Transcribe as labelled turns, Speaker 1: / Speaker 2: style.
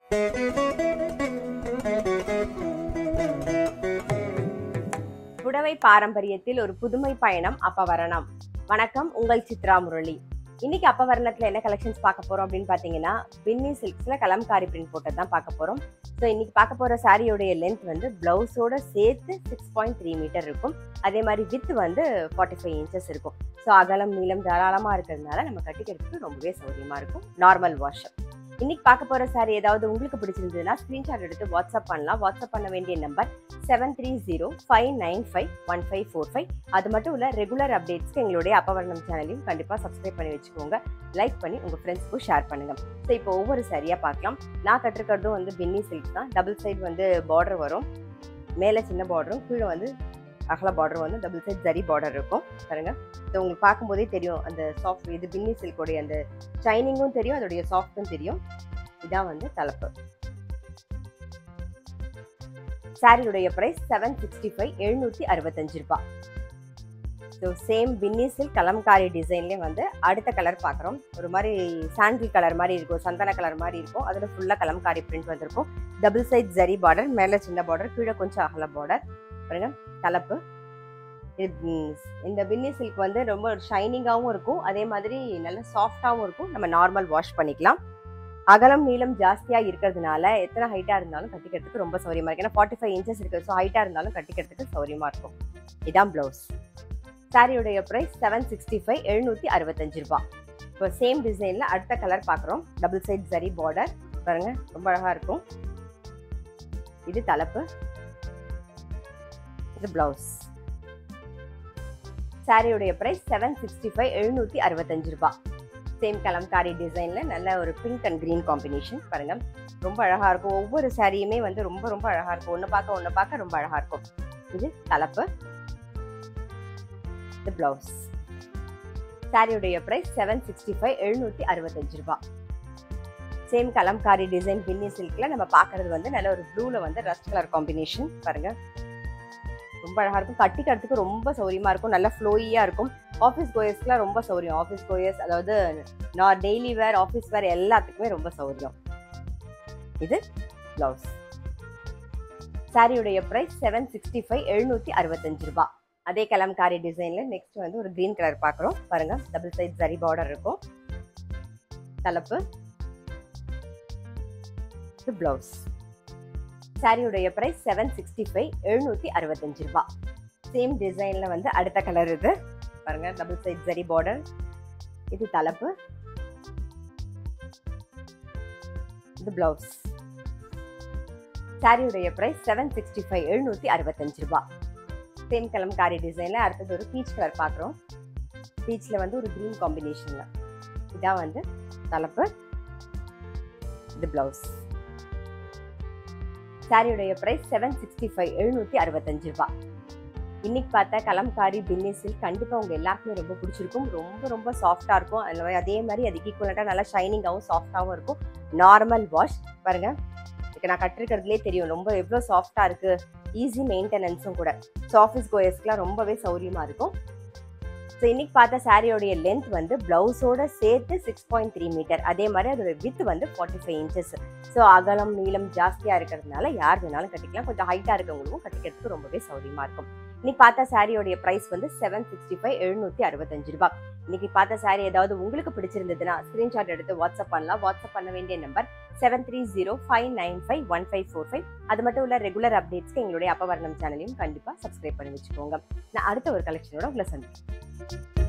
Speaker 1: புடவை பாரம்பரியத்தில் ஒரு புதுமை பயணம் அப்பவரணம் வணக்கம் உங்கள் சித்ரா முரளி இன்னைக்கு அப்பவரணத்துல என்ன கலெக்ஷன்ஸ் பார்க்க போறோம் அப்படின்னு பாத்தீங்கன்னா பின்னி சில்க்ஸ்ல கலம்காரி பிரிண்ட் போட்டது தான் பார்க்க போறோம் ஸோ இன்னைக்கு பார்க்க போற சாரியோடைய லென்த் வந்து பிளவுஸோட சேர்த்து சிக்ஸ் பாயிண்ட் த்ரீ மீட்டர் இருக்கும் அதே மாதிரி வித் வந்து ஃபார்ட்டி ஃபைவ் இன்ச்சஸ் இருக்கும் ஸோ அகலம் நீளம் தாராளமா இருக்கிறதுனால நம்ம கட்டிக்கிறதுக்கு ரொம்பவே சௌரியமா இருக்கும் நார்மல் வாஷ் இன்னைக்கு பார்க்க போற சாரி ஏதாவது உங்களுக்கு பிடிச்சிருந்ததுன்னா ஸ்கிரீன்ஷாட் எடுத்து வாட்ஸ்அப் பண்ணலாம் வாட்ஸ்அப் பண்ண வேண்டிய number seven three zero five nine five one five four five அது மட்டும் இல்லை ரெகுலர் அப்டேட்ஸ்க்கு எங்களுடைய அப்பவர்ணம் சேனலையும் கண்டிப்பாக சப்ஸ்கிரைப் பண்ணி வச்சுக்கோங்க லைக் பண்ணி உங்கள் ஃப்ரெண்ட்ஸ்க்கும் ஷேர் பண்ணுங்க ஸோ இப்போ ஒவ்வொரு சரியாக பார்க்கலாம் நான் கட்டிருக்கிறதும் வந்து பின்னி சில்க் தான் டபுள் சைடு வந்து பார்டர் வரும் மேலே சின்ன பார்டரும் கீழே வந்து அகல பார்டர் வந்து டபுள் சைட் ஜரி பார்டர் இருக்கும் பாருங்க ஸோ உங்களுக்கு பார்க்கும்போதே தெரியும் அந்த சாஃப்ட் இது பின்னி சில்கோடைய அந்த ஷைனிங்கும் தெரியும் அதோடைய சாஃப்ட்டும் தெரியும் இதான் வந்து தலைப்பு சாரியுடைய பிரைஸ் செவன் சிக்ஸ்டி ஃபைவ் எழுநூற்றி அறுபத்தஞ்சு ரூபாய் so same Binny silk Kalamkari டிசைன்லேயே வந்து அடுத்த கலர் பார்க்குறோம் ஒரு மாதிரி சாண்டில் கலர் மாதிரி இருக்கும் சந்தன கலர் மாதிரி இருக்கும் அதில் ஃபுல்லாக கலம்காரி பிரிண்ட் வந்திருக்கும் டபுள் சைட் ஜரி பார்டர் மேலே சின்ன பார்டர் கீழே கொஞ்சம் அகல பார்டர் பாருங்க தலைப்பு இது ம், இந்த பின்னி சில்க் வந்து ரொம்ப ஷைனிங்காகவும் இருக்கும் அதே மாதிரி நல்ல சாஃப்டாகவும் இருக்கும் நம்ம நார்மல் வாஷ் பண்ணிக்கலாம் அகலம் நீளம் ஜாஸ்தியாக இருக்கிறதுனால எத்தனை ஹைட்டாக இருந்தாலும் கட்டிக்கிறதுக்கு ரொம்ப சௌரியமாக இருக்கு ஏன்னா ஃபார்ட்டி ஃபைவ் இன்ச்சஸ் இருக்குது ஸோ ஹைட்டாக இருந்தாலும் கட்டிக்கிறதுக்கு சௌரியமாக இருக்கும் இதான் ப்ளவுஸ் சாரியுடைய ப்ரைஸ் செவன் சிக்ஸ்டி ஃபைவ் எழுநூற்றி அறுபத்தஞ்சு ரூபா இப்போ சேம் டிசைனில் அடுத்த கலர் பார்க்குறோம் டபுள் சைட் ஜரி பார்டர் பாருங்க ரொம்ப அழகாக இருக்கும் இது தலைப்பு இது பிளவுஸ் சாரியுடைய பிரைஸ் செவன் சிக்ஸ்டி ஃபைவ் எழுநூற்றி அறுபத்தஞ்சு ரூபா சேம் கலம்காரி டிசைனில் நல்ல ஒரு பிங்க் அண்ட் க்ரீன் காம்பினேஷன் பாருங்க ரொம்ப அழகாக இருக்கும் ஒவ்வொரு சாரியுமே வந்து ரொம்ப ரொம்ப அழகாக இருக்கும் ஒன்று பார்க்க ஒன்று பார்க்க ரொம்ப அழகாக இருக்கும் இது தலைப்பு இது பிளவுஸ் சாரியுடைய பிரைஸ் செவன் சிக்ஸ்டி ஃபைவ் எழுநூற்றி அறுபத்தஞ்சு ரூபா சேம் கலம்காரி டிசைன் பின்னி சில்க்ல நம்ம பார்க்கறது வந்து நல்ல ஒரு ப்ளூல வந்து ரஸ்ட் கலர் காம்பினேஷன் பாருங்க ரொம்ப அழகா இருக்கும் கட்டிக்கிறதுக்கு ரொம்ப சௌரியமா இருக்கும் நல்ல ஃப்ளோயியா இருக்கும் ஆஃபீஸ் கோயர்ஸ்க்குலாம் ரொம்ப சௌரியம் ஆஃபீஸ் கோயர்ஸ் அதாவது நான் டெய்லி வேர் ஆஃபீஸ் வேர் எல்லாத்துக்குமே ரொம்ப சௌரியம் இது பிளவுஸ் சாரியுடைய பிரைஸ் செவன் சிக்ஸ்டி ஃபைவ் எழுநூத்தி அறுபத்தஞ்சு ரூபாய் அதே கலம்காரி டிசைன்ல நெக்ஸ்ட் வந்து ஒரு கிரீன் கலர் பார்க்குறோம் பாருங்க டபுள் சைட் சரி பார்டர் இருக்கும் தலைப்பு இது பிளவுஸ் சாரியுடைய பிரைஸ் செவன் சிக்ஸ்டி ஃபைவ் எழுநூற்றி அறுபத்தஞ்சு ரூபா சேம் டிசைனில் வந்து அடுத்த கலர் இது பாருங்க டபுள் சைட் ஜரி பார்டர் இது தலைப்பு இது பிளவுஸ் சாரியுடைய பிரைஸ் செவன் சிக்ஸ்டி ஃபைவ் எழுநூற்றி அறுபத்தஞ்சு ரூபா சேம் கலம்காரி டிசைனில் அடுத்தது ஒரு பீச் கலர் பார்க்குறோம் பீச்சில் வந்து ஒரு க்ரீன் காம்பினேஷனில் இதான் வந்து தலைப்பு இது பிளவுஸ் சாரியுடைய பிரைஸ் செவன் சிக்ஸ்டி ஃபைவ் எழுநூற்றி அறுபத்தஞ்சு ரூபா இன்னைக்கு பார்த்தா கலம்காரி பின்னி சில்க் கண்டிப்பாக உங்கள் எல்லாருக்குமே ரொம்ப பிடிச்சிருக்கும் ரொம்ப ரொம்ப சாஃப்டாக இருக்கும் அதில் அதே மாதிரி அதுக்கு ஈக்குவலாக நல்லா ஷைனிங்காகவும் சாஃப்டாகவும் இருக்கும் நார்மல் வாஷ் பாருங்க இப்போ நான் கட்டிருக்கிறதுலே தெரியும் ரொம்ப எவ்வளோ சாஃப்டாக இருக்குது ஈஸி மெயின்டெனன்ஸும் கூட ஸோ ஆஃபீஸ் கோயர்ஸ்க்குலாம் ரொம்பவே சௌரியமாக இருக்கும் ஸோ இன்னைக்கு பார்த்த சாரியோடைய லென்த் வந்து பிளவுஸோட சேர்த்து சிக்ஸ் பாயிண்ட் த்ரீ மீட்டர் அதே மாதிரி அதோட வித் வந்து ஃபார்ட்டி ஃபைவ் இன்ச்சஸ் ஸோ அகலம் நீளம் ஜாஸ்தியாக இருக்கிறதுனால யார் வேணாலும் கட்டிக்கலாம் கொஞ்சம் ஹைட்டாக இருக்கவங்களுக்கும் கட்டிக்கிறதுக்கு ரொம்பவே சௌரியமாக இருக்கும் இன்னைக்கு பார்த்த சாரியோடைய ப்ரைஸ் வந்து செவன் சிக்ஸ்டி ஃபைவ் எழுநூற்றி அறுபத்தஞ்சு ரூபாய் இன்னைக்கு பார்த்த சாரி ஏதாவது உங்களுக்கு பிடிச்சிருந்ததுன்னா ஸ்க்ரீன்ஷாட் எடுத்து வாட்ஸ்அப் பண்ணலாம் வாட்ஸ்அப் பண்ண வேண்டிய number seven three zero five nine five one five four five அது மட்டும் இல்லை ரெகுலர் அப்டேட்ஸ்க்கு எங்களுடைய அப்பவர்ணம் சேனலையும் கண்டிப்பாக சப்ஸ்கிரைப் பண்ணி வச்சுக்கோங்க நான் அடுத்த ஒரு கலெக்ஷனோட உங்களை சந்திக்கிறேன்